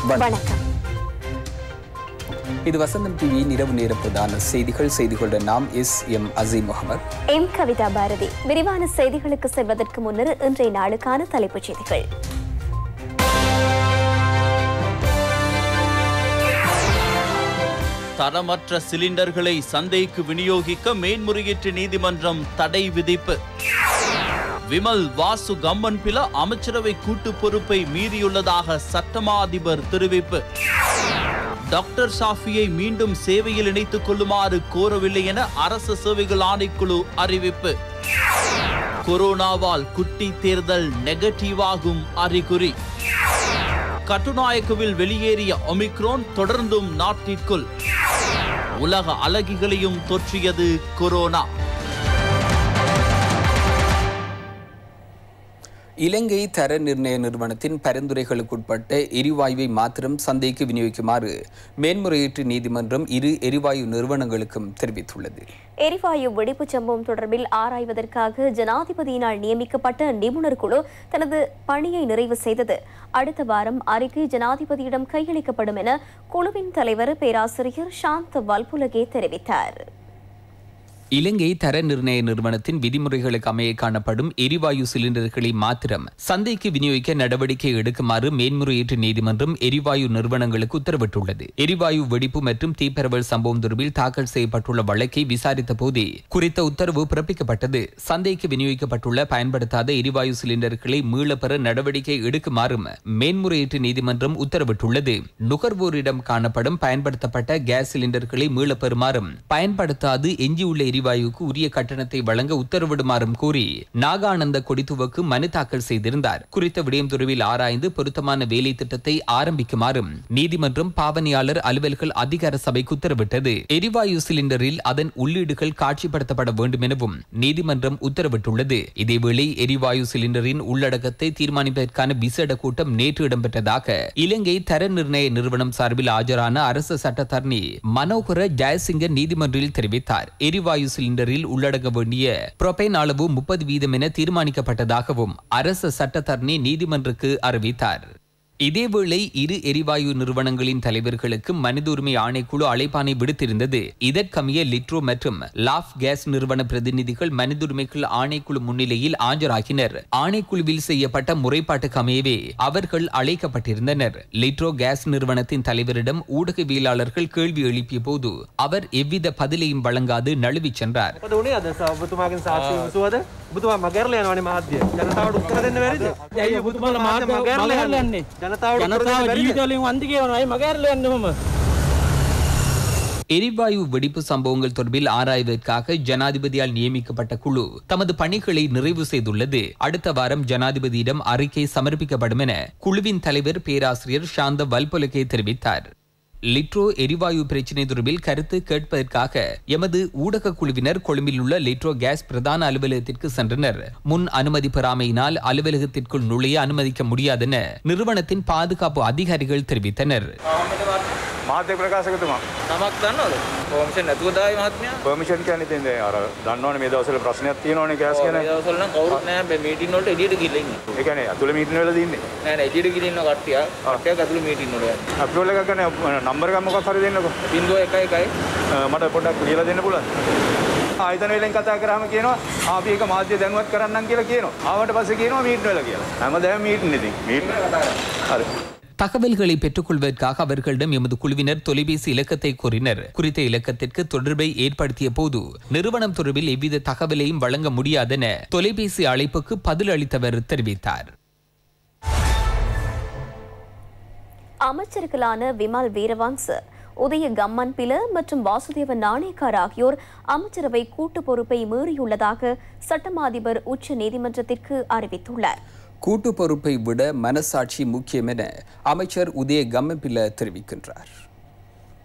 வணக்கம் இது வசந்தம் டிவியின் இரவு நேர பிரதான செய்திகள் செய்திகளுடன் நாம் S M Aseem Mohammed M Kavitha Bharathi விரிவான செய்திகளுக்கு செல்வதற்கு முன்னர் இன்றைய நாளுக்கான தலைப்புச் செய்திகள் தரமற்ற சிலிண்டர்களை சந்தைக்கு விநியோகிக்க மேன்முறையீட்டு நீதிமன்றம் தடை விதிப்பு விமல் வாசு கம்மன் பில அமைச்சரவை கூட்டு பொறுப்பை மீறியுள்ளதாக சட்டமா அதிபர் தெரிவிப்பு டாக்டர் ஷாஃபியை மீண்டும் சேவையில் இணைத்துக் கொள்ளுமாறு கோரவில்லை என அரசு சேவைகள் ஆணைக்குழு அறிவிப்பு கொரோனாவால் குட்டி தேர்தல் நெகட்டிவாகும் அறிகுறி கட்டுநாயக்கவில் வெளியேறிய ஒமிக்ரோன் தொடர்ந்தும் நாட்டிற்குள் உலக அழகிகளையும் தொற்றியது கொரோனா இலங்கை தர நிர்ணய நிறுவனத்தின் பரிந்துரைகளுக்குட்பட்ட எரிவாயுவை மாத்திரம் சந்தைக்கு விநியோகிக்குமாறு மேன்முறையீட்டு நீதிமன்றம் இரு எரிவாயு நிறுவனங்களுக்கும் தெரிவித்துள்ளது எரிவாயு வெடிப்புச் சம்பவம் தொடர்பில் ஆராய்வதற்காக ஜனாதிபதியினால் நியமிக்கப்பட்ட நிபுணர் குழு தனது பணியை நிறைவு செய்தது அடுத்த வாரம் அறிக்கை ஜனாதிபதியிடம் கையளிக்கப்படும் என குழுவின் தலைவர் பேராசிரியர் சாந்த் வல்புலகே தெரிவித்தார் இலங்கை தர நிர்ணய நிறுவனத்தின் விதிமுறைகளுக்கு அமைய காணப்படும் எரிவாயு சிலிண்டர்களை மாத்திரம் சந்தைக்கு விநியோகிக்க நடவடிக்கை எடுக்குமாறு மேன்முறையீட்டு நீதிமன்றம் எரிவாயு நிறுவனங்களுக்கு உத்தரவிட்டுள்ளது எரிவாயு வெடிப்பு மற்றும் தீப்பரவல் சம்பவம் தொடர்பில் தாக்கல் செய்யப்பட்டுள்ள வழக்கை விசாரித்த போதே குறித்த உத்தரவு பிறப்பிக்கப்பட்டது சந்தைக்கு விநியோகிக்கப்பட்டுள்ள பயன்படுத்தாத எரிவாயு சிலிண்டர்களை மீளப்பெற நடவடிக்கை எடுக்குமாறும் மேன்முறையீட்டு நீதிமன்றம் உத்தரவிட்டுள்ளது நுகர்வோரிடம் காணப்படும் பயன்படுத்தப்பட்ட கேஸ் சிலிண்டர்களை மீளப்பெறுமாறும் பயன்படுத்தாது எஞ்சியுள்ள எரிவாயுக்கு உரிய கட்டணத்தை வழங்க உத்தரவிடுமாறும் கூறி நாகானந்த கொடித்துவக்கு மனு தாக்கல் செய்திருந்தார் குறித்த விடயம் தொடர்பில் ஆராய்ந்து பொருத்தமான வேலை திட்டத்தை ஆரம்பிக்குமாறும் நீதிமன்றம் பாவனையாளர் அலுவல்கள் அதிகார சபைக்கு உத்தரவிட்டது எரிவாயு சிலிண்டரில் அதன் உள்ளீடுகள் காட்சிப்படுத்தப்பட வேண்டும் எனவும் நீதிமன்றம் உத்தரவிட்டுள்ளது இதேவேளை எரிவாயு சிலிண்டரின் உள்ளடக்கத்தை தீர்மானிப்பதற்கான விசேட கூட்டம் நேற்று இடம்பெற்றதாக இலங்கை தர நிர்ணய நிறுவனம் சார்பில் ஆஜரான அரசு சட்டத்தரணி மனோகர ஜெயசிங்க நீதிமன்றில் தெரிவித்தார் எரிவாயு சிலிண்டரில் உள்ளடங்க வேண்டிய புரோபேன் அளவு முப்பது வீதம் என தீர்மானிக்கப்பட்டதாகவும் அரசு சட்டத்தரணி நீதிமன்றுக்கு அறிவித்தார் இதேவேளை இரு எரிவாயு நிறுவனங்களின் தலைவர்களுக்கு மனித உரிமை ஆணைக்குழு அழைப்பானை விடுத்திருந்தது இதற்கமைய லிட்ரோ மற்றும் லாஃப் கேஸ் நிறுவன பிரதிநிதிகள் மனித உரிமைகள் ஆணைக்குழு முன்னிலையில் ஆஜராகினர் ஆணைக்குழுவில் செய்யப்பட்ட முறைப்பாட்டுக்கு அமையவே அவர்கள் அழைக்கப்பட்டிருந்தனர் லிட்ரோ கேஸ் நிறுவனத்தின் தலைவரிடம் ஊடகவியலாளர்கள் கேள்வி எழுப்பிய போது அவர் எவ்வித பதிலையும் வழங்காது நழுவிச் சென்றார் මොකද උනේ අද ස- ඔබතුමාගෙන් සාක්ෂි විමසුවද ඔබතුමා මගැරලා යනවනේ මහත්මිය ජනතාවට උත්තර දෙන්න බැරිද ඇයි ඔබතුමාලා මාර්ග මගැරලා මගහැරලා යන්නේ යන්නේ? ජනතාවට උත්තර දෙන්න ජනතාව බැරිද ජීවිතවලින් වන්දි කියනවා අයි මගහැරලා යන්නේ මම எரிவாயு வெடிப்பு சம்பவங்கள் தொடர்பில் ஆராய்வதற்காக ஜனாதிபதியால் நியமிக்கப்பட்ட குழு தமது பணிகளை நிறைவு செய்துள்ளது அடுத்த வாரம் ஜனாதிபதியிடம் அறிக்கை சமர்ப்பிக்கப்படும் என குழுவின் தலைவர் பேராசிரியர் சாந்த வல்பொலகே தெரிவித்தார் லிட்ரோ எரிவாயு பிரச்சினை தொடர்பில் கருத்து கேட்பதற்காக எமது ஊடக குழுவினர் கொழும்பில் உள்ள லிட்ரோ கேஸ் பிரதான அலுவலகத்திற்கு சென்றனர் முன் அனுமதி பெறாமையினால் அலுவலகத்திற்குள் நுழைய அனுமதிக்க முடியாதென நிறுவனத்தின் பாதுகாப்பு அதிகாரிகள் தெரிவித்தனர் මාධ්‍ය ප්‍රකාශකතුමා නමක් දන්නවද කෝමිෂන් නැතුව දායි මහත්මයා පර්මිෂන් කියන්නේ ඉතින් දැන් අර දන්නවනේ මේ දවස්වල ප්‍රශ්නයක් තියෙනවනේ ගෑස් ගැන. මේ දවස්වල නම් කවුරුත් නැහැ මේ මීටින් වලට එළියට ගිහලා ඉන්නේ ඒ කියන්නේ අතුල මීටින් වල දින්නේ. නෑ නෑ එළියට ගිහලා ඉන්න කට්ටිය කට්ටියක් ඇතුළේ මීටින් වල යනවා අප්‍රෝල් එකක් ගන්න නම්බර් එකක් මොකක් හරි දෙන්නකෝ. බිංදුව එකයි එකයි අ, මට පොඩ්ඩක් ලියලා දෙන්න පුළුවන්ද? ආයතන වලින් කතා කරාම කියනවා අපි ඒක මාධ්‍ය දැනුවත් කරන්නම් කියලා කියනවා. ආවට පස්සේ කියනවා මීටින් වල කියලා. හැමදාම මීටින් ඉතින්. මීටින් හරි. தகவல்களை பெற்றுக்கொள்வதற்காக அவர்களிடம் எமது குழுவினர் தொலைபேசி இலக்கத்தை கோரினர் குறித்த இலக்கத்திற்கு தொடர்பை ஏற்படுத்திய போது நிறுவனம் தொடர்பில் எவ்வித தகவலையும் வழங்க முடியாதென தொலைபேசி அழைப்புக்கு பதில் அளித்தவர் தெரிவித்தார் அமைச்சர்களான விமல் வீரவன்ச உதய கம்மன் பில மற்றும் வாசுதேவ நாணேக்கார் ஆகியோர் அமைச்சரவை கூட்டு பொறுப்பை மீறியுள்ளதாக சட்டமாதிபர் உச்ச நீதிமன்றத்திற்கு அறிவித்துள்ளார் கூட்டு பொறுப்பை விட மனசாட்சி முக்கியம் என அமைச்சர் உதய கம்மபில தெரிவிக்கின்றார்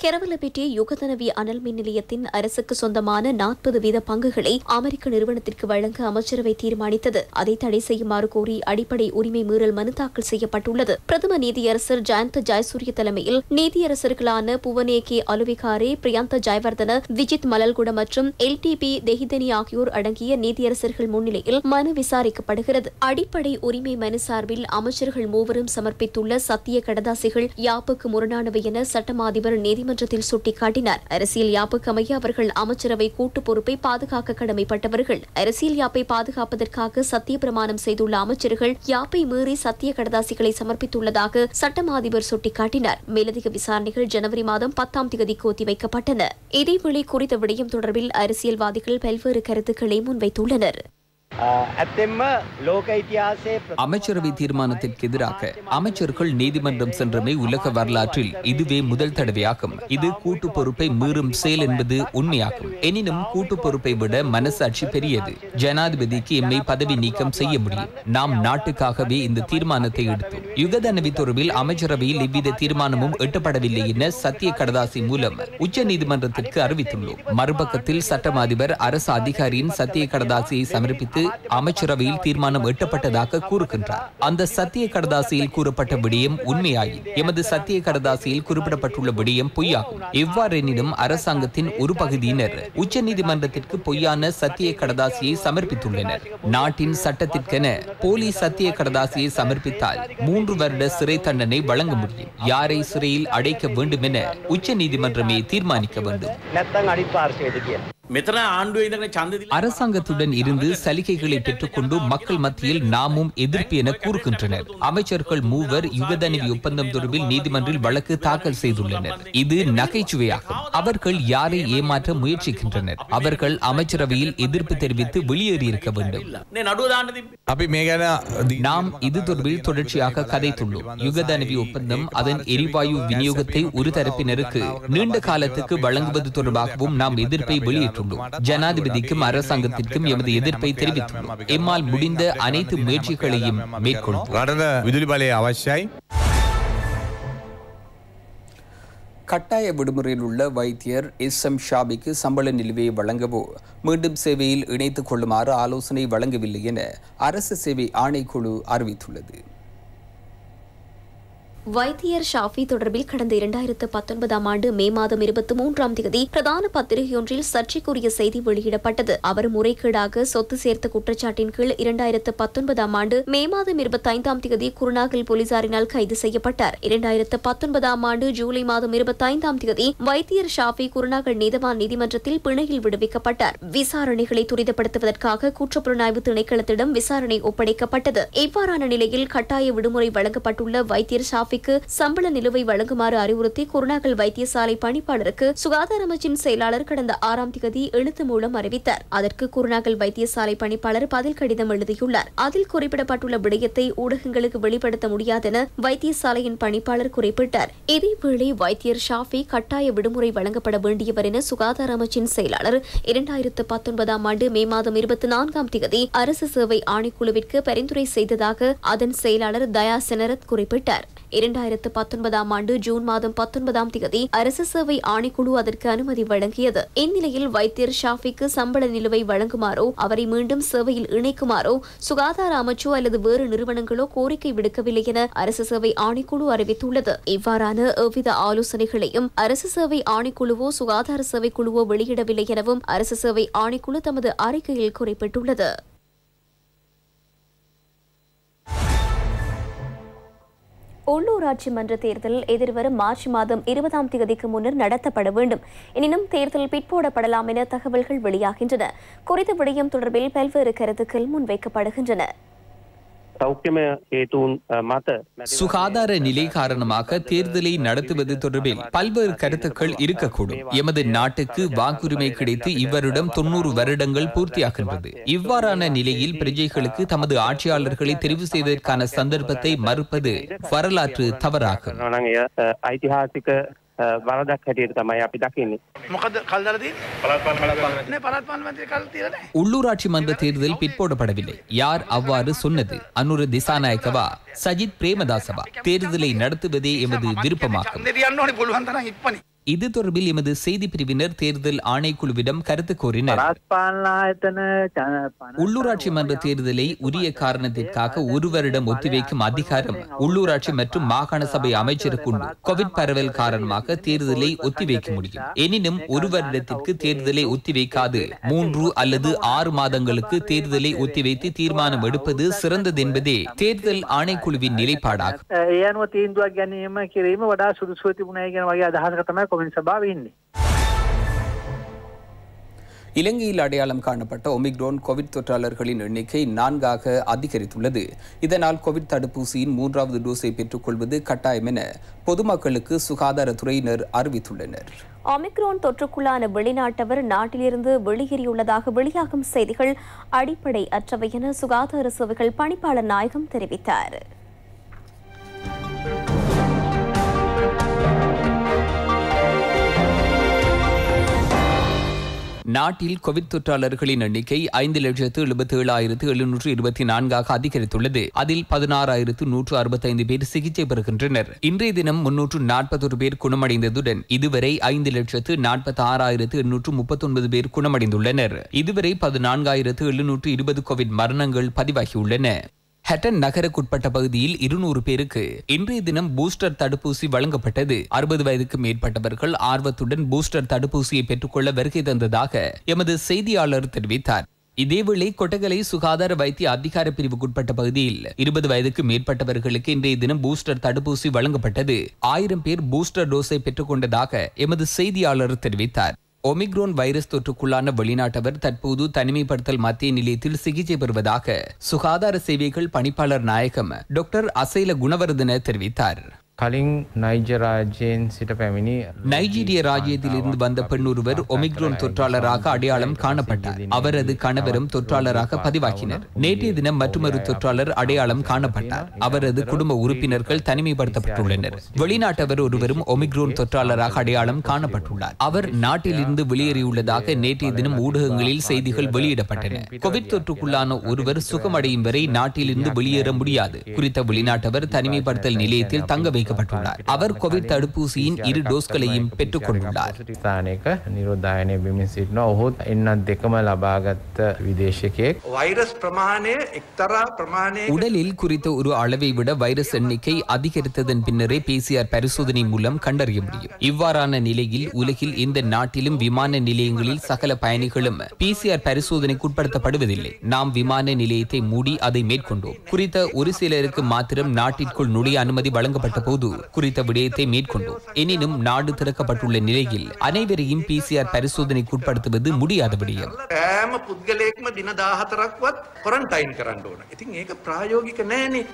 கெரவலப்பேட்டை யுகதனவி அனல் மின் நிலையத்தின் அரசுக்கு சொந்தமான நாற்பது வீத பங்குகளை அமெரிக்க நிறுவனத்திற்கு வழங்க அமைச்சரவை தீர்மானித்தது அதை தடை செய்யுமாறு கோரி அடிப்படை உரிமை மீறல் மனு தாக்கல் செய்யப்பட்டுள்ளது பிரதம நீதியரசர் ஜயந்த ஜெயசூரிய தலைமையில் நீதியரசர்களான புவனே கே அலுவிகாரே பிரியந்த ஜெயவர்தன விஜித் மலல்குட மற்றும் எல்டிபி தெஹிதனி ஆகியோர் அடங்கிய நீதியரசர்கள் முன்னிலையில் மனு விசாரிக்கப்படுகிறது அடிப்படை உரிமை மனு சார்பில் அமைச்சர்கள் மூவரும் சமர்ப்பித்துள்ள சத்திய கடதாசிகள் யாப்புக்கு முரணானவை என சட்டமா அதிபர் நீதிமன்றத்தில் சுட்டிக்காட்டினார் அரசியல் யாப்புக்கு அமைய அவர்கள் அமைச்சரவை கூட்டு பொறுப்பை பாதுகாக்க கடமைப்பட்டவர்கள் அரசியல் யாப்பை பாதுகாப்பதற்காக சத்திய பிரமாணம் செய்துள்ள அமைச்சர்கள் யாப்பை மீறி சத்திய கடதாசிகளை சமர்ப்பித்துள்ளதாக சட்டமா அதிபர் சுட்டிக்காட்டினார் மேலதிக விசாரணைகள் ஜனவரி மாதம் பத்தாம் தேதிக்கு ஒத்திவைக்கப்பட்டன இதேவேளை குறித்த விடயம் தொடர்பில் அரசியல்வாதிகள் பல்வேறு கருத்துக்களை முன்வைத்துள்ளனர் ඇත්තෙන්ම ලෝක ඉතිහාසයේ அமைச்சரவை தீர்மானத்திற்கு எதிராக அமைச்சர்கள் நீதிமன்றம் சென்றமை உலக வரலாற்றில் இதுவே முதல் தடவையாகும் இது கூட்டு பொறுப்பை மீறும் செயல் என்பது உண்மையாகும் எனினும் கூட்டு பொறுப்பை விட மனசாட்சி பெரியது ஜனாதிபதிக்கு எம்மை பதவி நீக்கம் செய்ய முடியும் நாம் நாட்டுக்காகவே இந்த தீர்மானத்தை எடுத்தோம் யுகதனவி தொடர்பில் அமைச்சரவையில் எவ்வித தீர்மானமும் எட்டப்படவில்லை என சத்திய கடதாசி மூலம் உச்ச நீதிமன்றத்திற்கு அறிவித்துள்ளோம் மறுபக்கத்தில் சட்டம் அதிபர் அரசு அதிகாரியின் சத்திய கடதாசியை சமர்ப்பித்து அமைச்சரவையில் தீர்மானம் எட்டப்பட்டதாக கூறுகின்றார் அந்த சத்திய கடதாசியில் கூறப்பட்ட விடயம் உண்மையாயின் எமது சத்திய கடதாசியில் குறிப்பிடப்பட்டுள்ள விடயம் பொய்யாகும் எவ்வாறெனினும் அரசாங்கத்தின் ஒரு பகுதியினர் உச்சநீதிமன்றத்திற்கு பொய்யான சத்திய கடதாசியை சமர்ப்பித்துள்ளனர் நாட்டின் சட்டத்திற்கென போலி சத்திய கடதாசியை சமர்ப்பித்தால் மூன்று வருட சிறை தண்டனை வழங்க முடியும் யாரை சிறையில் அடைக்க வேண்டும் என உச்சநீதிமன்றமே தீர்மானிக்க வேண்டும் නැත්තං අනිත් පාර්ශයද කියලා. මෙතන ආණ්ඩුව ඉඳගෙන ඡන්ද දීලා அரசாங்கத்துடன் இருந்து சலுகைகளை பெற்றுக்கொண்டு மக்கள் மத்தியில் நாமும் எதிர்ப்பு என கூறுகின்றனர் அமைச்சர்கள் மூவர் யுகதனிவி ஒப்பந்தம் தொடர்பில் நீதிமன்றில் வழக்கு தாக்கல் செய்துள்ளனர் இது நகைச்சுவையாகும் அவர்கள் யாரை ஏமாற்ற முயற்சிக்கின்றனர் அவர்கள் அமைச்சரவையில் எதிர்ப்பு தெரிவித்து வெளியேறியிருக்க வேண்டும் නේ නඩුව දාන්න තිබ්බේ. අපි මේ ගැන දී- நாம் இது தொடர்பில் தொடர்ச்சியாக கதைத்துள்ளோம் யுகதனவி ஒப்பந்தம் அதன் எரிவாயு விநியோகத்தை ஒரு தரப்பினருக்கு நீண்ட காலத்துக்கு வழங்குவது தொடர்பாகவும் நாம் எதிர்ப்பை வெளியிட்டுள்ளோம் ஜனாதிபதிக்கும் அரசாங்கத்திற்கும் எமது எதிர்ப்பை தெரிவித்துள்ளோம் எம்மால் முடிந்த அனைத்து முயற்சிகளையும் மேற்கொள்வோம் රටට විදුලි බලය අවශ්‍යයි கட்டாய விடுமுறையில் உள்ள வைத்தியர் எஸ் எம் ஷாபிக்கு சம்பள நிலுவையை வழங்கவோ மீண்டும் சேவையில் இணைத்துக் கொள்ளுமாறு ஆலோசனை வழங்கவில்லை என அரசு சேவை ஆணைக்குழு அறிவித்துள்ளது வைத்தியர் ஷாஃபி தொடர்பில் கடந்த இரண்டாயிரத்து பத்தொன்பதாம் ஆண்டு மே மாதம் இருபத்தி மூன்றாம் தேதி பிரதான பத்திரிகையொன்றில் சர்ச்சைக்குரிய செய்தி வெளியிடப்பட்டது அவர் முறைகேடாக சொத்து சேர்த்த குற்றச்சாட்டின் கீழ் இரண்டாயிரத்து பத்தொன்பதாம் ஆண்டு மே மாதம் இருபத்தைந்தாம் தேதி குருநாகல் போலீசாரினால் கைது செய்யப்பட்டார் இரண்டாயிரத்து பத்தொன்பதாம் ஆண்டு ஜூலை மாதம் இருபத்தைந்தாம் தேதி வைத்தியர் ஷாஃபி குருநாகல் நீதவான் நீதிமன்றத்தில் பிணையில் விடுவிக்கப்பட்டார் விசாரணைகளை துரிதப்படுத்துவதற்காக குற்றப்புலனாய்வு திணைக்களத்திடம் விசாரணை ஒப்படைக்கப்பட்டது இவ்வாறான நிலையில் கட்டாய விடுமுறை வழங்கப்பட்டுள்ள வைத்தியர் ஷாஃபிக்கு சம்பள நிலுவை வழங்குமாறு அறிவுறுத்தி குருநாகல் வைத்தியசாலை பணிப்பாளருக்கு சுகாதார அமைச்சின் செயலாளர் கடந்த ஆறாம் தேதி எழுத்து மூலம் அறிவித்தார் அதற்கு குருநாகல் வைத்தியசாலை பணிப்பாளர் பதில் கடிதம் எழுதியுள்ளார் அதில் குறிப்பிடப்பட்டுள்ள விடயத்தை ஊடகங்களுக்கு வெளிப்படுத்த முடியாதென வைத்தியசாலையின் பணிப்பாளர் குறிப்பிட்டார் இதேவேளை வைத்தியர் ஷாஃபி கட்டாய விடுமுறை வழங்கப்பட வேண்டியவர் என சுகாதார அமைச்சின் செயலாளர் இரண்டாயிரத்து பத்தொன்பதாம் ஆண்டு மே மாதம் இருபத்தி நான்காம் தேதி அரசு சேவை ஆணைக்குழுவிற்கு பரிந்துரை செய்ததாக அதன் செயலாளர் தயா செனரத் குறிப்பிட்டார் இரண்டாயிரத்து பத்தொன்பதாம் ஆண்டு ஜூன் மாதம் பத்தொன்பதாம் தேதி அரசு சேவை ஆணைக்குழு அதற்கு அனுமதி வழங்கியது இந்நிலையில் வைத்தியர் ஷாஃபிக்கு சம்பள நிலுவை வழங்குமாறோ அவரை மீண்டும் சேவையில் இணைக்குமாறோ சுகாதார அமைச்சோ அல்லது வேறு நிறுவனங்களோ கோரிக்கை விடுக்கவில்லை என அரசு சேவை ஆணைக்குழு அறிவித்துள்ளது இவ்வாறான எவ்வித ஆலோசனைகளையும் அரசு சேவை ஆணைக்குழுவோ சுகாதார சேவை குழுவோ வெளியிடவில்லை எனவும் அரசு சேவை ஆணைக்குழு தமது அறிக்கையில் குறிப்பிட்டுள்ளது உள்ளூராட்சி மன்ற தேர்தல் எதிர்வரும் மார்ச் மாதம் இருபதாம் தேதிக்கு முன்னர் நடத்தப்பட வேண்டும் எனினும் தேர்தல் பிற்போடப்படலாம் என தகவல்கள் வெளியாகின்றன குறித்த விடயம் தொடர்பில் பல்வேறு கருத்துக்கள் முன்வைக்கப்படுகின்றன සෞඛ්‍යමය හේතුන් මත சுகாதார நிலை காரணமாக தேர்தலை நடத்துவது தொடர்பில் பல்வேறு கருத்துக்கள் இருக்கக்கூடும் எமது நாட்டுக்கு வாக்குரிமை கிடைத்து இவ்வருடம் தொன்னூறு வருடங்கள் பூர்த்தியாகின்றது இவ்வாறான நிலையில் பிரஜைகளுக்கு தமது ஆட்சியாளர்களை தெரிவு செய்வதற்கான சந்தர்ப்பத்தை மறுப்பது வரலாற்று தவறாகும் නං එය ඓතිහාසික වරදක් හැටියට තමයි අපි දකින්නේ. මොකද කල් දාලා තියෙන්නේ? නේ පළාත් පාර්ලිමේන්තුවේ කල් තියලා නැහැ. உள்ளூராட்சி மன்ற தேர்தல் பிற்போடப்படவில்லை யார் அவ்வாறு சொன்னது அனுர திசாநாயக்கவா சஜித் பிரேமதாசவா தேர்தலை நடத்துவதே எமது விருப்பமாகும் ඡන්දේ තියන්න ඕනේ පුළුවන් තරම් ඉක්මනින්. இது தொடர்பில் எமது செய்தி பிரிவினர் தேர்தல் ஆணைக்குழுவிடம் கருத்து கோரினர் உள்ளூராட்சி மன்ற தேர்தலை உரிய காரணத்திற்காக ஒரு வருடம் ஒத்திவைக்கும் அதிகாரம் உள்ளூராட்சி மற்றும் மாகாண சபை அமைச்சருக்கு உண்டு கோவிட் பரவல் காரணமாக தேர்தலை ஒத்திவைக்க முடியும் எனினும் ஒரு வருடத்திற்கு தேர்தலை ஒத்திவைக்காது மூன்று அல்லது ஆறு மாதங்களுக்கு தேர்தலை ஒத்திவைத்து தீர்மானம் எடுப்பது சிறந்தது என்பதே தேர்தல் ஆணைக்குழுவின் நிலைப்பாடாகும் ඒ අනුව තීන්දුවක් ගැනීම කිරීම වඩා සුදුසුව තිබුණයි කියන වගේ අදහසක තමයි කොමින් සභාව ඉන්නේ. இலங்கையில் அடையாளம் காணப்பட்ட ஒமிக்ரோன் கோவிட் தொற்றாளர்களின் எண்ணிக்கை நான்காக அதிகரித்துள்ளது இதனால் கோவிட் தடுப்பூசியின் மூன்றாவது டோஸை பெற்றுக்கொள்வது கட்டாயம் என பொதுமக்களுக்கு சுகாதாரத்துறையினர் அறிவித்துள்ளனர் ஒமிக்ரோன் தொற்றுக்குள்ளான வெளிநாட்டவர் நாட்டிலிருந்து வெளியேறியுள்ளதாக வெளியாகும் செய்திகள் அடிப்படை அற்றவை என சுகாதார சேவைகள் பணிப்பாளர் நாயகம் தெரிவித்தார் நாட்டில் கோவிட் தொற்றாளர்களின் எண்ணிக்கை ஐந்து லட்சத்து எழுபத்தி ஏழாயிரத்து எழுநூற்று இருபத்தி நான்காக அதிகரித்துள்ளது அதில் பதினாறாயிரத்து நூற்று அறுபத்தைந்து பேர் சிகிச்சை பெறுகின்றனர் இன்றைய தினம் முன்னூற்று நாற்பத்தொரு பேர் குணமடைந்ததுடன் இதுவரை ஐந்து லட்சத்து நாற்பத்தி ஆறாயிரத்து எண்ணூற்று முப்பத்தொன்பது பேர் குணமடைந்துள்ளனர் இதுவரை பதினான்காயிரத்து எழுநூற்று இருபது கோவிட் மரணங்கள் பதிவாகியுள்ளன ஹட்டன் நகருக்குட்பட்ட பகுதியில் இருநூறு பேருக்கு இன்றைய தினம் பூஸ்டர் தடுப்பூசி வழங்கப்பட்டது அறுபது வயதுக்கு மேற்பட்டவர்கள் ஆர்வத்துடன் பூஸ்டர் தடுப்பூசியை பெற்றுக்கொள்ள வருகை தந்ததாக எமது செய்தியாளர் தெரிவித்தார் இதேவேளை கொட்டகலை சுகாதார வைத்திய அதிகார பிரிவுக்குட்பட்ட பகுதியில் இருபது வயதுக்கு மேற்பட்டவர்களுக்கு இன்றைய தினம் பூஸ்டர் தடுப்பூசி வழங்கப்பட்டது ஆயிரம் பேர் பூஸ்டர் டோஸை பெற்றுக்கொண்டதாக எமது செய்தியாளர் தெரிவித்தார் ஒமிக்ரோன் வைரஸ் தொற்றுக்குள்ளான வெளிநாட்டவர் தற்போது தனிமைப்படுத்தல் மத்திய நிலையத்தில் சிகிச்சை பெறுவதாக சுகாதார சேவைகள் பணிப்பாளர் நாயகம் டாக்டர் அசைல குணவர்தன தெரிவித்தார் කලින් නයිජ රාජයෙන් සිට පැමිණි நைஜீரிய ராஜ்யத்திலிருந்து வந்த பெண் ஒருவர் ஒமிக்ரோன் தொற்றாளராக அடையாளம் காணப்பட்டார் அவரது கணவரும் தொற்றாளராக பதிவாக்கினர் நேற்றைய தினம் மற்றொரு தொற்றாளர் அடையாளம் காணப்பட்டார் அவரது குடும்ப உறுப்பினர்கள் தனிமைப்படுத்தப்பட்டுள்ளனர் வெளிநாட்டவர் ஒருவரும் ஒமிக்ரோன் தொற்றாளராக அடையாளம் காணப்பட்டுள்ளார் அவர் நாட்டிலிருந்து வெளியேறியுள்ளதாக நேற்றைய தினம் ஊடகங்களில் செய்திகள் வெளியிடப்பட்டன கோவிட் தொற்றுக்குள்ளான ஒருவர் சுகமடையும் வரை நாட்டிலிருந்து வெளியேற முடியாது குறித்த வெளிநாட்டவர் தனிமைப்படுத்தல் நிலையத்தில் தங்க வைக்கப்பட்டுள்ளார் அவர் கோவிட் தடுப்பூசியின் இரு டோஸ்களையும் பெற்றுக் கொண்டுள்ளார் ස්ථානයක නිරෝධායනය බිමින් සිටිනවා ඔහුත් එන්නත් දෙකම ලබාගත්ත විදේශකයෙක් වෛරස් ප්‍රමාණය එක්තරා ප්‍රමාණය உடலில் குறித்த ஒரு அளவை விட வைரஸ் எண்ணிக்கை அதிகரித்ததன் பின்னரே பிசிஆர் பரிசோதனை மூலம் கண்டறிய முடியும் இவ்வாறான நிலையில் உலகில் எந்த நாட்டிலும் விமான நிலையங்களில் சகல பயணிகளும் பிசிஆர் பரிசோதனைக்குட்படுத்தப்படுவதில்லை நாம் விமான நிலையத்தை மூடி அதை மேற்கொண்டோம் குறித்த ஒரு சிலருக்கு மாத்திரம் நாட்டிற்குள் நுழைய அனுமதி வழங்கப்பட்ட போது குறித்த விடயத்தை மேற்கொண்டோம் எனினும் நாடு திறக்கப்பட்டுள்ள நிலையில் அனைவரையும் பிசிஆர் பரிசோதனைக்குட்படுத்துவது முடியாத விடயம் ෑම පුද්ගලයෙක්ම දින දාහතරක්වත් කොරන්ටයින් කරන්න ඕන. ඉතින් ඒක ප්‍රායෝගික නෑනේ.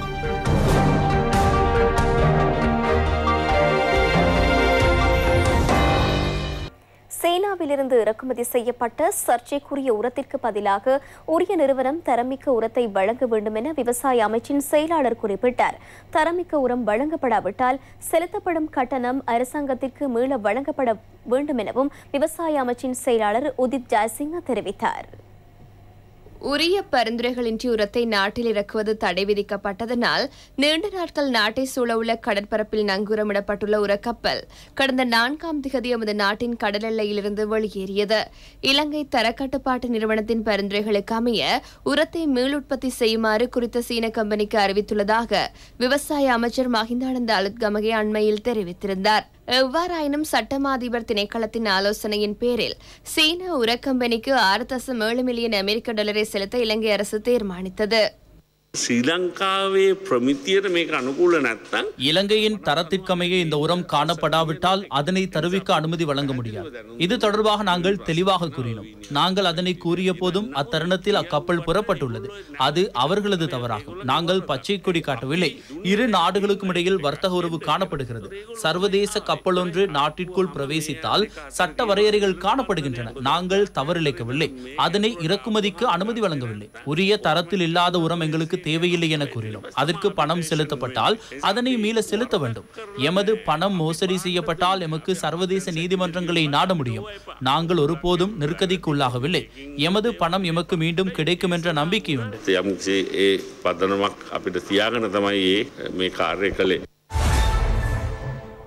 சீனாவிலிருந்து இறக்குமதி செய்யப்பட்ட சர்ச்சைக்குரிய உரத்திற்கு பதிலாக உரிய நிறுவனம் தரமிக்க உரத்தை வழங்க வேண்டும் என விவசாய அமைச்சின் செயலாளர் குறிப்பிட்டார் தரமிக்க உரம் வழங்கப்படாவிட்டால் செலுத்தப்படும் கட்டணம் அரசாங்கத்திற்கு மீள வழங்கப்பட வேண்டும் எனவும் விவசாய அமைச்சின் செயலாளர் உதித் ஜெயசிங்க தெரிவித்தார் உரிய பரிந்துரைகளின்றி உரத்தை நாட்டில் இறக்குவது தடை விதிக்கப்பட்டதனால் நீண்ட நாட்கள் நாட்டை சூழவுள்ள கடற்பரப்பில் நங்கூரமிடப்பட்டுள்ள உரக்கப்பல் கடந்த நான்காம் திகதி எமது நாட்டின் கடல் எல்லையிலிருந்து வெளியேறியது இலங்கை தரக்கட்டுப்பாட்டு நிறுவனத்தின் பரிந்துரைகளுக்கு அமைய உரத்தை மீளுற்பத்தி செய்யுமாறு குறித்த சீன கம்பெனிக்கு அறிவித்துள்ளதாக விவசாய அமைச்சர் மஹிந்தானந்த அலுத்கமகே அண்மையில் தெரிவித்திருந்தார் எவ்வாறாயினும் சட்டமா அதிபர் திணைக்களத்தின் ஆலோசனையின் பேரில் சீன உரக்கம்பெனிக்கு ஆறு தசம் ஏழு மில்லியன் அமெரிக்க டாலரை செலுத்த இலங்கை அரசு தீர்மானித்தது ශ්‍රී ලංකාවේ ප්‍රමිතියට මේක අනුකූල නැත්තං இலங்கையின் தரத்திற்கமைய இந்த உரம் காணப்படாவிட்டால் அதனை தருவிக்க அனுமதி வழங்க முடியாது இது தொடர்பாக நாங்கள் தெளிவாக கூறினோம் நாங்கள் அதனை கூறிய போதும் அத்தருணத்தில் அக்கப்பல் புறப்பட்டுள்ளது அது அவர்களது தவறாகும் நாங்கள் பச்சை கொடி காட்டவில்லை இரு நாடுகளுக்கும் இடையில் வர்த்தக உறவு காணப்படுகிறது சர்வதேச கப்பல் ஒன்று நாட்டிற்குள் பிரவேசித்தால் சட்ட வரையறைகள் காணப்படுகின்றன நாங்கள் தவறிழைக்கவில்லை அதனை இறக்குமதிக்கு அனுமதி வழங்கவில்லை உரிய தரத்தில் இல்லாத உரம் எங்களுக்கு தேவையில்லை என கூறினோம் அதற்கு பணம் செலுத்தப்பட்டால் அதனை மீள செலுத்த வேண்டும் எமது பணம் மோசடி செய்யப்பட்டால் எமக்கு சர்வதேச நீதிமன்றங்களை நாட முடியும் நாங்கள் ஒருபோதும் நெருக்கடிக்கு உள்ளாகவில்லை எமது பணம் எமக்கு மீண்டும் கிடைக்கும் என்ற நம்பிக்கை உண்டு යම්සේ ඒ පදනමක් අපිට තියාගන තමයි ඒ මේ කාර්ය කළේ.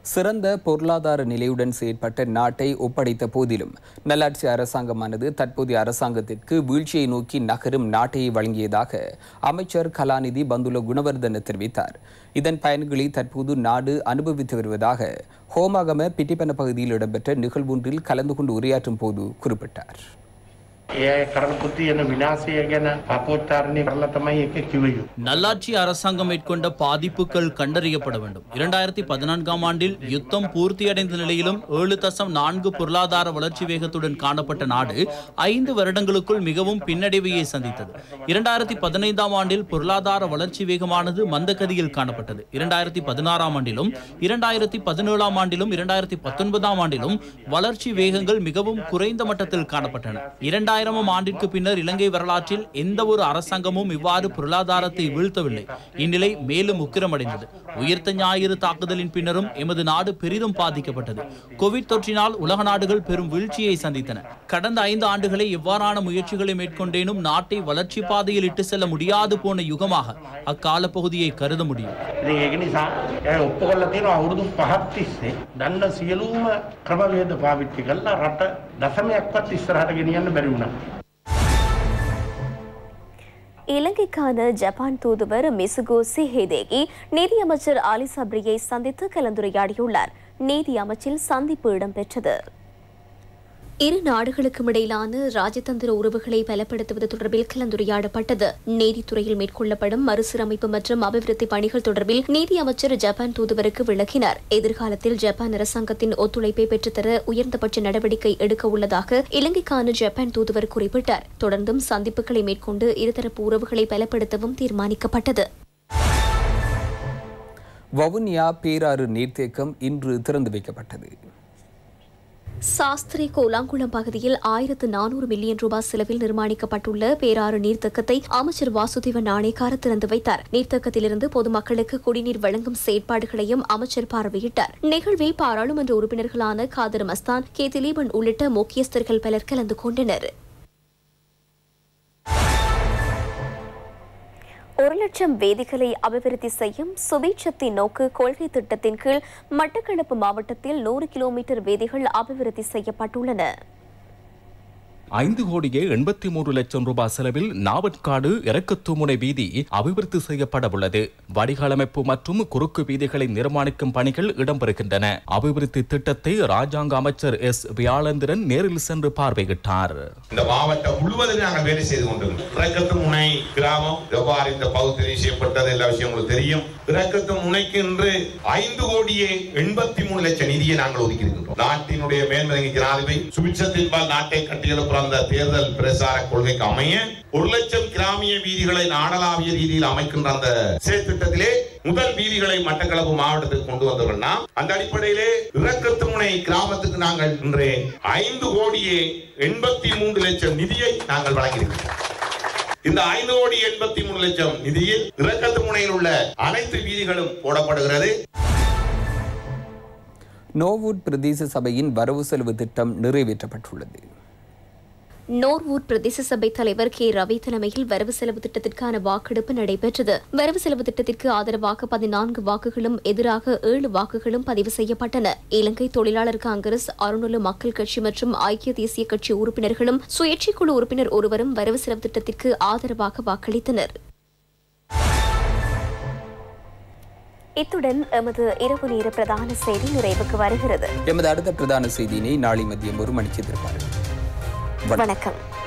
சிறந்த பொருளாதார நிலையுடன் செயற்பட்ட நாட்டை ஒப்படைத்த போதிலும் நல்லாட்சி அரசாங்கமானது தற்போதைய அரசாங்கத்திற்கு வீழ்ச்சியை நோக்கி நகரும் நாட்டையை வழங்கியதாக அமைச்சர் கலாநிதி பந்துல குணவர்தன தெரிவித்தார் இதன் பயன்களை தற்போது நாடு அனுபவித்து வருவதாக ஹோமாகம பிட்டிப்பன பகுதியில் இடம்பெற்ற நிகழ்வொன்றில் கலந்து கொண்டு உரையாற்றும் போது குறிப்பிட்டார் ඒ කරපු තියෙන විනාශය ගැන අපෝත්තරණය කරලා තමයි එක කිව යුතු. நல்லாட்சி அரசாங்கம் மேற்கொண்ட பாதிப்புகள் கண்டறியப்பட வேண்டும் இரண்டாயிரத்தி பதினான்காம் ஆண்டில் யுத்தம் பூர்த்தியடைந்த நிலையிலும் ஏழு தசம் நான்கு பொருளாதார வளர்ச்சி வேகத்துடன் காணப்பட்ட நாடு ஐந்து வருடங்களுக்குள் மிகவும் பின்னடைவையை சந்தித்தது இரண்டாயிரத்தி பதினைந்தாம் ஆண்டில் பொருளாதார வளர்ச்சி வேகமானது மந்தகதியில் காணப்பட்டது இரண்டாயிரத்தி பதினாறாம் ஆண்டிலும் இரண்டாயிரத்தி பதினேழாம் ஆண்டிலும் இரண்டாயிரத்தி பத்தொன்பதாம் ஆண்டிலும் வளர்ச்சி வேகங்கள் மிகவும் குறைந்த மட்டத்தில் காணப்பட்டன இரண்டாயிரமாம் ஆண்டிற்கு பின்னர் இலங்கை வரலாற்றில் எந்த ஒரு அரசாங்கமும் இவ்வாறு பொருளாதாரத்தை வீழ்த்தவில்லை இந்நிலை மேலும் உக்கிரமடைந்தது உயிர்த்த ஞாயிறு தாக்குதலின் பின்னரும் எமது நாடு பெரிதும் பாதிக்கப்பட்டது கோவிட் தொற்றினால் உலக நாடுகள் பெரும் வீழ்ச்சியை சந்தித்தன கடந்த ஐந்து ஆண்டுகளை எவ்வாறான முயற்சிகளை மேற்கொண்டேனும் நாட்டை வளர்ச்சி பாதையில் இட்டு செல்ல முடியாது போன யுகமாக அக்கால பகுதியை கருத முடியும் ඉතින් ඒක නිසා ඒ ඔප්පු කරලා තියෙනවා අවුරුදු පහක් තිස්සේ දන්න සියලුම ක්‍රමවේද පාවිච්චි කරලා රට දශමයක්වත් ඉස්සරහට ගෙනියන්න බැරි වුණා. இலங்கைக்கான ஜப்பான் தூதுவர் மிசுகோ சிஹேதேகி நீதியமைச்சர் ஆலி சப்ரியை சந்தித்து கலந்துரையாடியுள்ளார் நீதி அமைச்சில் சந்திப்பு இடம்பெற்றது இரு நாடுகளுக்கும் இடையிலான ராஜதந்திர உறவுகளை பலப்படுத்துவது தொடர்பில் கலந்துரையாடப்பட்டது நீதித்துறையில் மேற்கொள்ளப்படும் மறுசீரமைப்பு மற்றும் அபிவிருத்தி பணிகள் தொடர்பில் நீதி அமைச்சர் ஜப்பான் தூதுவருக்கு விளக்கினார் எதிர்காலத்தில் ஜப்பான் அரசாங்கத்தின் ஒத்துழைப்பை பெற்றுத்தர உயர்ந்தபட்ச நடவடிக்கை எடுக்க உள்ளதாக இலங்கைக்கான ஜப்பான் தூதுவர் குறிப்பிட்டார் தொடர்ந்தும் சந்திப்புகளை மேற்கொண்டு இருதரப்பு உறவுகளை பலப்படுத்தவும் தீர்மானிக்கப்பட்டது வவுனியா பேராறு நீர்த்தேக்கம் இன்று திறந்து வைக்கப்பட்டது சாஸ்திரி கோலாங்குளம் பகுதியில் ஆயிரத்து நானூறு மில்லியன் ரூபாய் செலவில் நிர்மாணிக்கப்பட்டுள்ள பேராறு நீர்த்தக்கத்தை அமைச்சர் வாசுதேவ நாணேக்கார திறந்து வைத்தார் நீர்த்தக்கத்திலிருந்து பொதுமக்களுக்கு குடிநீர் வழங்கும் செயற்பாடுகளையும் அமைச்சர் பார்வையிட்டார் நிகழ்வில் பாராளுமன்ற உறுப்பினர்களான காதர் மஸ்தான் கே திலீபன் உள்ளிட்ட முக்கியஸ்தர்கள் பலர் கலந்து கொண்டனர் ஒரு லட்சம் வேதிகளை அபிவிருத்தி செய்யும் சுபீட்சத்தின் நோக்கு கொள்கை திட்டத்தின் கீழ் மட்டக்களப்பு மாவட்டத்தில் நூறு கிலோமீட்டர் வேதிகள் அபிவிருத்தி செய்யப்பட்டுள்ளன ஐந்து கோடியே எண்பத்தி மூன்று லட்சம் ரூபாய் செலவில் நாவட்காடு இறக்கத்தூமுனை வீதி அபிவிருத்தி செய்யப்பட உள்ளது வடிகாலமைப்பு மற்றும் குறுக்கு வீதிகளை நிர்மாணிக்கும் பணிகள் இடம்பெறுகின்றன அபிவிருத்தி திட்டத்தை ராஜாங்க அமைச்சர் எஸ் வியாழந்திரன் நேரில் சென்று பார்வையிட்டார் இந்த மாவட்டம் முழுவதும் நாங்கள் வேலை செய்து கொண்டிருக்கிறோம் இறக்கத்து முனை கிராமம் எவ்வாறு இந்த பகுதி செய்யப்பட்டது எல்லா விஷயம் உங்களுக்கு தெரியும் இறக்கத்து முனைக்கு இன்று ஐந்து கோடியே எண்பத்தி மூணு லட்சம் நிதியை நாங்கள் ஒதுக்கி இருக்கின்றோம் நாட்டினுடைய மேன்மதங்கி ஜனாதிபதி சுபிட்சத்தின்பால் நாட்டை கட்டியெழுப்புற அந்த தேர்தல் பிரசார கொள்கைக்கு அமைய ஒரு லட்சம் கிராமிய வீதிகளை நாடளாவிய ரீதியில் அமைக்கின்ற அந்த செயற்திட்டத்திலே முதல் வீதிகளை மட்டக்களப்பு மாவட்டத்துக்கு கொண்டு வந்தவர்கள்னா அந்த அடிப்படையிலே இறக்கத்து முனை கிராமத்துக்கு நாங்கள் இன்று ஐந்து கோடியே எண்பத்தி மூன்று லட்சம் நிதியை நாங்கள் வழங்கியிருக்கிறோம் இந்த ஐந்து கோடி எண்பத்தி மூணு லட்சம் நிதியில் இறக்கத்து முனையில் உள்ள அனைத்து வீதிகளும் போடப்படுகிறது நோவூட் பிரதேச சபையின் வரவு செலவு திட்டம் நிறைவேற்றப்பட்டுள்ளது நோர்வூர் பிரதேச சபை தலைவர் கே ரவி தலைமையில் வரவு செலவு திட்டத்திற்கான வாக்கெடுப்பு நடைபெற்றது வரவு செலவு திட்டத்திற்கு ஆதரவாக பதினான்கு வாக்குகளும் எதிராக ஏழு வாக்குகளும் பதிவு செய்யப்பட்டன இலங்கை தொழிலாளர் காங்கிரஸ் அருணுல மக்கள் கட்சி மற்றும் ஐக்கிய தேசிய கட்சி உறுப்பினர்களும் சுயேட்சை குழு உறுப்பினர் ஒருவரும் வரவு செலவு திட்டத்திற்கு ஆதரவாக வாக்களித்தனர் இத்துடன் எமது இரவு நேர பிரதான செய்தி நிறைவுக்கு வருகிறது எமது அடுத்த பிரதான செய்தியினை நாளை மதியம் ஒரு மணிக்கு எதிர்பாருங்கள் வணக்கம்